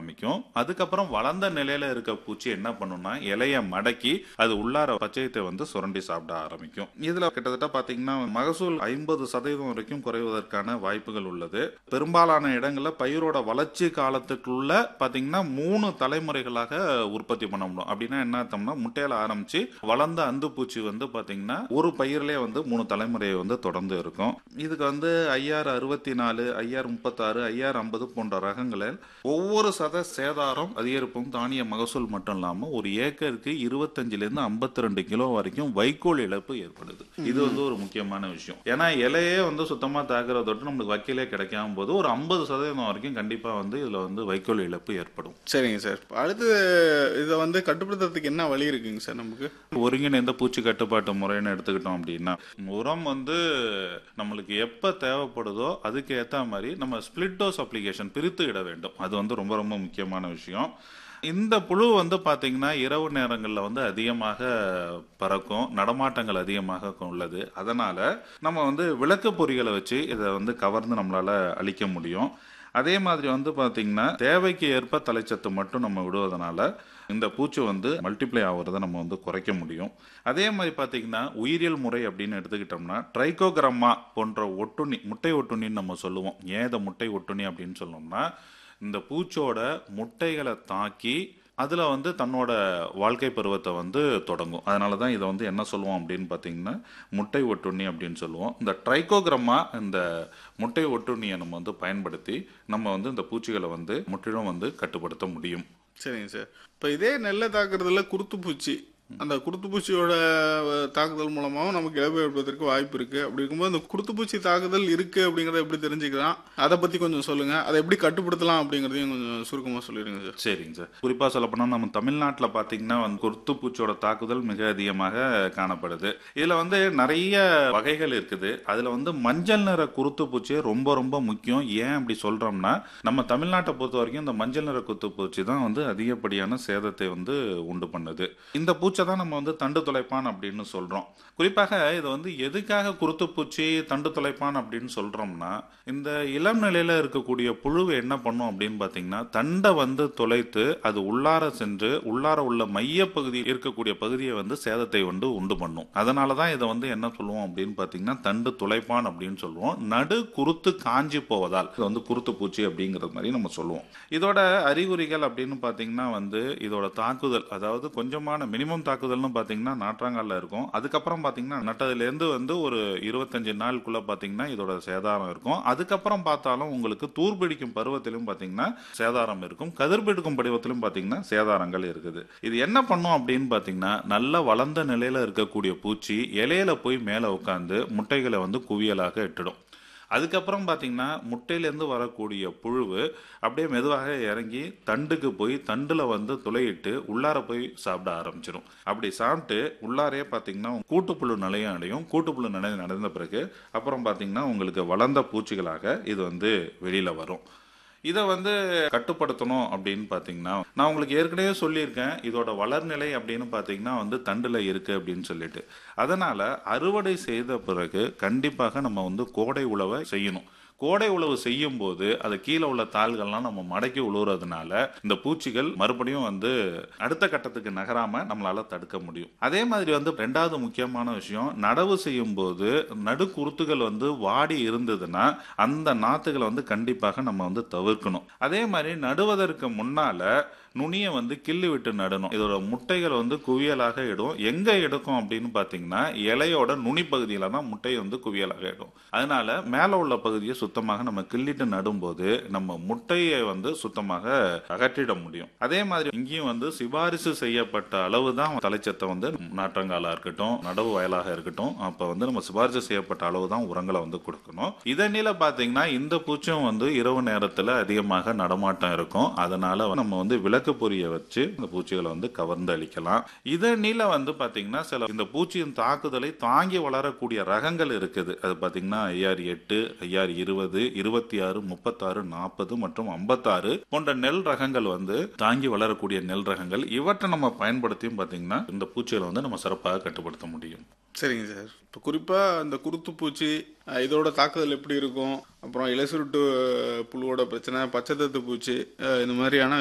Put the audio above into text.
ஆரம்பிக்கும் அதுக்கப்புறம் வளர்ந்த நிலையில இருக்க பூச்சி என்ன பண்ணும்னா இலைய மடக்கி அது உள்ளார பச்சையத்தை வந்து சுரண்டி சாப்பிட ஆரம்பிக்கும் இதுல கிட்டத்தட்ட பாத்தீங்கன்னா மகசூல் ஐம்பது சதவீதம் வரைக்கும் குறைவதற்கான வாய்ப்புகள் உள்ளது பெரும்பாலான இடங்கள்ல பயிரோட வளர்ச்சி காலத்துக்குள்ள பாத்தீங்கன்னா மூணு தலைமுறைகளாக உற்பத்தி பண்ண முடியும் அப்படின்னா என்ன அர்த்தம்னா முட்டையில ஆரம்பிச்சு வளர்ந்த அந்து பூச்சி வந்து பாத்தீங்கன்னா ஒரு பயிர்லயே வந்து மூணு தலைமுறையை வந்து தொடர்ந்து இருக்கும் இதுக்கு வந்து ஐஆர் அறுபத்தி நாலு ஐஆர் முப்பத்தாறு ஐஆர் ஐம்பது போன்ற ரகங்களில் ஒவ்வொரு சத சேதாரம் அதிகரிப்பும் தானிய மகசூல் மட்டும் இல்லாம ஒரு ஏக்கருக்கு இருபத்தஞ்சுல இருந்து ஐம்பத்தி ரெண்டு கிலோ வரைக்கும் வைக்கோல் இழப்பு ஏற்படுது இது வந்து ஒரு முக்கியமான விஷயம் ஏன்னா இலையே வந்து சுத்தமா தாக்குறத தொட்டு நம்மளுக்கு வைக்கோலே கிடைக்காம போது ஒரு ஐம்பது சதவீதம் வரைக்கும் கண்டிப்பா வந்து இதுல வந்து வைக்கோல் இழப்பு ஏற்படும் சரிங்க சார் அடுத்து இதை வந்து கட்டுப்படுத்துறதுக்கு என்ன வழி இருக்குங்க சார் நமக்கு ஒருங்கிணைந்த பூச்சி கட்டுப்பாட்டு முறைன்னு எடுத்துக்கிட்டோம் அப்படின்னா உரம் வந்து நம்மளுக்கு எப்ப தேவைப்படுதோ அதுக்கு ஏத்த மாதிரி நம்ம ஸ்பிளிட் டோஸ் அப்ளிகேஷன் பிரித்து இட வேண்டும் அது வந்து ரொம்ப ரொம்ப முக்கியமான விஷயம் இந்த புழு வந்து பாத்தீங்கன்னா இரவு நேரங்களில் வந்து அதிகமாக பறக்கும் நடமாட்டங்கள் அதிகமாக உள்ளது அதனால நம்ம வந்து விளக்கு பொறிகளை வச்சு இதை வந்து கவர்ந்து நம்மளால அழிக்க முடியும் அதே மாதிரி வந்து பாத்தீங்கன்னா தேவைக்கு ஏற்ப தலைச்சத்து மட்டும் நம்ம விடுவதனால இந்த பூச்சி வந்து மல்டிப்ளை ஆகுறத நம்ம வந்து குறைக்க முடியும் அதே மாதிரி பாத்தீங்கன்னா உயிரியல் முறை அப்படின்னு எடுத்துக்கிட்டோம்னா ட்ரைகோகிரம்மா போன்ற ஒட்டுண்ணி முட்டை ஒட்டுண்ணின்னு நம்ம சொல்லுவோம் ஏன் இதை முட்டை ஒட்டுண்ணி அப்படின்னு சொல்லணும்னா இந்த பூச்சோட முட்டைகளை தாக்கி அதில் வந்து தன்னோட வாழ்க்கை பருவத்தை வந்து தொடங்கும் அதனால தான் இதை வந்து என்ன சொல்லுவோம் அப்படின்னு பார்த்தீங்கன்னா முட்டை ஒட்டுண்ணி அப்படின்னு சொல்லுவோம் இந்த ட்ரைகோகிரமா இந்த முட்டை ஒட்டுண்ணியை நம்ம வந்து பயன்படுத்தி நம்ம வந்து இந்த பூச்சிகளை வந்து முற்றிலும் வந்து கட்டுப்படுத்த முடியும் சரிங்க சார் இப்போ இதே நெல்லை தாக்குறதுல குருத்துப்பூச்சி அந்த குருத்துப்பூச்சியோட அஹ், தாக்குதல் மூலமாகவும் நமக்கு இழப்பு ஏற்படுவதற்கு வாய்ப்பு இருக்கு அப்படி இருக்கும்போது அந்த குருத்துப்பூச்சி தாக்குதல் இருக்கு அப்படிங்கறத எப்படி தெரிஞ்சுக்கலாம் அதை பத்தி கொஞ்சம் சொல்லுங்க அதை எப்படி கட்டுப்படுத்தலாம் அப்படிங்கறதையும் கொஞ்சம் சுருக்கமா சொல்லிடுங்க சார் சரிங்க சார் குறிப்பாக சொல்ல நம்ம தமிழ்நாட்டில் பார்த்தீங்கன்னா வந்து குருத்துப்பூச்சியோட தாக்குதல் மிக அதிகமாக காணப்படுது இதில் வந்து நிறைய வகைகள் இருக்குது அதில் வந்து மஞ்சள் நிற குருத்துப்பூச்சி ரொம்ப ரொம்ப முக்கியம் ஏன் அப்படி சொல்கிறோம்னா நம்ம தமிழ்நாட்டை பொறுத்த வரைக்கும் இந்த மஞ்சள் நிற குத்துப்பூச்சி தான் வந்து அதிகப்படியான சேதத்தை வந்து உண்டு பண்ணுது இந்த பூச்சை தான் நம்ம வந்து தண்டு துளைப்பான் அப்படின்னு சொல்கிறோம் குறிப்பாக இது வந்து எதுக்காக குருத்துப்பூச்சி தண்டு துளைப்பான் அப்படின்னு சொல்கிறோம்னா இந்த இளம் நிலையில் இருக்கக்கூடிய புழுவை என்ன பண்ணும் அப்படின்னு பார்த்தீங்கன்னா தண்டை வந்து துளைத்து அது உள்ளார சென்று உள்ளார உள்ள மையப்பகுதி இருக்கக்கூடிய பகுதியை வந்து சேதத்தை வந்து உண்டு பண்ணும் அதனால தான் இதை வந்து என்ன சொல்லுவோம் அப்படின்னு பார்த்தீங்கன்னா தண்டு துளைப்பான் அப்படின்னு சொல்லுவோம் நடு குருத்து காஞ்சி போவதால் இது வந்து குருத்து பூச்சி அப்படிங்கிறது மாதிரி நம்ம சொல்லுவோம் இதோட அறிகுறிகள் அப்படின்னு பார்த்தீங்கன்னா வந்து இதோட தாக்குதல் அதாவது கொஞ்சமான மினிமம் தாக்குதல்னு பார்த்தீங்கன்னா நாற்றாங்காலில் இருக்கும் அதுக்கப்புறம் பார்த்தீங்கன்னா நட்டதுலேருந்து வந்து ஒரு இருபத்தஞ்சு நாளுக்குள்ள பார்த்தீங்கன்னா இதோட சேதாரம் இருக்கும் அதுக்கப்புறம் பார்த்தாலும் உங்களுக்கு தூர்பிடிக்கும் பருவத்திலும் பார்த்தீங்கன்னா சேதாரம் இருக்கும் கதிர்பிடிக்கும் பருவத்திலும் பார்த்தீங்கன்னா சேதாரங்கள் இருக்குது இது என்ன பண்ணும் அப்படின்னு பார்த்தீங்கன்னா நல்ல வளர்ந்த நிலையில இருக்கக்கூடிய பூச்சி இலையில போய் மேலே உட்காந்து முட்டைகளை வந்து குவியலாக இட்டுடும் அதுக்கப்புறம் பார்த்தீங்கன்னா முட்டையிலேருந்து வரக்கூடிய புழுவு அப்படியே மெதுவாக இறங்கி தண்டுக்கு போய் தண்டில் வந்து துளையிட்டு உள்ளார போய் சாப்பிட ஆரம்பிச்சிடும் அப்படி சாப்பிட்டு உள்ளாரே பார்த்தீங்கன்னா கூட்டுப்புழு நிலையம் அடையும் கூட்டுப்புழு நிலையம் நடந்த பிறகு அப்புறம் பார்த்தீங்கன்னா உங்களுக்கு வளர்ந்த பூச்சிகளாக இது வந்து வெளியில் வரும் இதை வந்து கட்டுப்படுத்தணும் அப்படின்னு பார்த்தீங்கன்னா நான் உங்களுக்கு ஏற்கனவே சொல்லியிருக்கேன் இதோட வளர்நிலை அப்படின்னு பார்த்தீங்கன்னா வந்து தண்டில் இருக்கு அப்படின்னு சொல்லிட்டு அதனால அறுவடை செய்த பிறகு கண்டிப்பாக நம்ம வந்து கோடை உழவை செய்யணும் கோடை உழவு செய்யும் போது அது கீழே உள்ள தாள்கள்லாம் நம்ம மடக்கி உழுவுறதுனால இந்த பூச்சிகள் மறுபடியும் வந்து அடுத்த கட்டத்துக்கு நகராம நம்மளால தடுக்க முடியும் அதே மாதிரி வந்து ரெண்டாவது முக்கியமான விஷயம் நடவு செய்யும் போது நடுக்குருத்துகள் வந்து வாடி இருந்ததுன்னா அந்த நாத்துகளை வந்து கண்டிப்பாக நம்ம வந்து தவிர்க்கணும் அதே மாதிரி நடுவதற்கு முன்னால நுனியை வந்து கிள்ளி விட்டு நடணும் இதோட முட்டைகள் வந்து குவியலாக இடும் எங்க எடுக்கும் அப்படின்னு பாத்தீங்கன்னா இலையோட நுனி பகுதியில தான் முட்டை வந்து குவியலாக இடும் அதனால மேல உள்ள பகுதியை சுத்தமாக நம்ம கிள்ளிட்டு நடும்போது நம்ம முட்டையை வந்து சுத்தமாக அகற்றிட முடியும் அதே மாதிரி இங்கேயும் வந்து சிபாரிசு செய்யப்பட்ட அளவு தான் தலைச்சத்தை வந்து நாற்றங்காலா இருக்கட்டும் நடவு வயலாக இருக்கட்டும் அப்ப வந்து நம்ம சிபாரிசு செய்யப்பட்ட அளவு தான் உரங்களை வந்து கொடுக்கணும் இதனில பாத்தீங்கன்னா இந்த பூச்சும் வந்து இரவு நேரத்துல அதிகமாக நடமாட்டம் இருக்கும் அதனால நம்ம வந்து விளக்கு பொரிய வச்சு இந்த பூச்சிகளை வந்து கவர்ந்து அழிக்கலாம் இதனில வந்து பாத்தீங்கன்னா சில இந்த பூச்சியின் தாக்குதலை தாங்கி வளரக்கூடிய ரகங்கள் இருக்குது அது பாத்தீங்கன்னா ஐஆர் எட்டு ஐஆர் இருபது இருபத்தி ஆறு முப்பத்தாறு நாற்பது மற்றும் ஐம்பத்தாறு போன்ற நெல் ரகங்கள் வந்து தாங்கி வளரக்கூடிய நெல் ரகங்கள் இவற்றை நம்ம பயன்படுத்தியும் பாத்தீங்கன்னா இந்த பூச்சிகளை வந்து நம்ம சிறப்பாக கட்டுப்படுத்த முடியும் சரிங்க சார் இப்போ குறிப்பாக இந்த குருத்துப்பூச்சி அஹ், இதோட தாக்குதல் எப்படி இருக்கும் அப்புறம் இலைசுருட்டு புழுவோட பிரச்சனை பச்சைத்தத்து பூச்சி அஹ், இந்த மாதிரியான